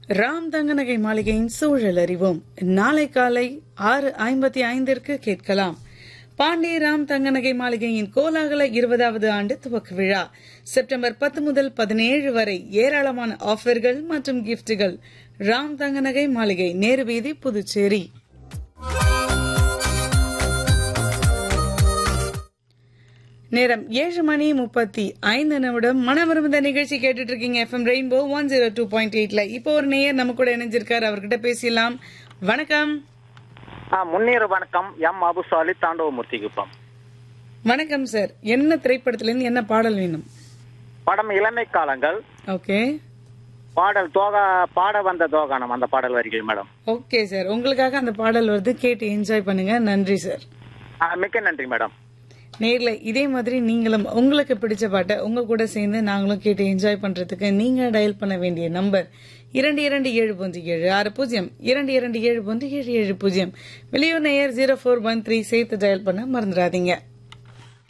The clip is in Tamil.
ராம் தங்கநகை மாளிகையின் சூழல் அறிவோம் நாளை காலை ஆறு ஐம்பத்தி ஐந்திற்கு கேட்கலாம் பாண்டிய ராம் தங்கநகை மாளிகையின் கோலாகல இருபதாவது ஆண்டு துவக்க விழா செப்டம்பர் பத்து முதல் பதினேழு வரை ஏராளமான ஆஃபர்கள் மற்றும் கிஃப்ட்டுகள் ராம் தங்கநகை மாளிகை நேரு வீதி புதுச்சேரி நேரம் ஏழு மணி முப்பத்தி ஐந்து நிமிடம் மனவிருந்த நிகழ்ச்சி கேட்டுட்டு இருக்கீங்க FM rainbow one zero two point எயிட்ல இப்போ ஒரு நேயர் நம்ம கூட இணைஞ்சிருக்காரு அவர்கிட்ட பேசலாம் வணக்கம் ஆ முன்னேறு வணக்கம் எம் அபுசாலி தாண்டவமூர்த்தி குப்பம் வணக்கம் சார் என்ன திரைப்படத்துல இருந்து என்ன பாடல் வேணும் படம் இளமை காலங்கள் ஓகே பாடல் தோகா பாட வந்த தோகானம் அந்த பாடல் வரிகள் மேடம் ஓகே சார் உங்களுக்காக அந்த பாடல் வருது கேட்டு என்ஜாய் பண்ணுங்க நன்றி சார் ஆ, மிக்க நன்றி மேடம் நேர்ல இதே மாதிரி நீங்களும் உங்களுக்கு பிடிச்ச பாட்டை உங்க கூட சேர்ந்து நாங்களும் கேட்டு என்ஜாய் பண்றதுக்கு நீங்க டயல் பண்ண வேண்டிய நம்பர் இரண்டு இரண்டு ஏழு பூஜ்ஜி ஏழு ஆறு பூஜ்ஜியம் இரண்டு இரண்டு ஏழு பூஜ்ஜி ஏழு ஏழு பூஜ்ஜியம் வெளியூர் நேயர் ஜீரோ ஃபோர் ஒன் த்ரீ சேர்த்து டயல் பண்ண மறந்துடாதீங்க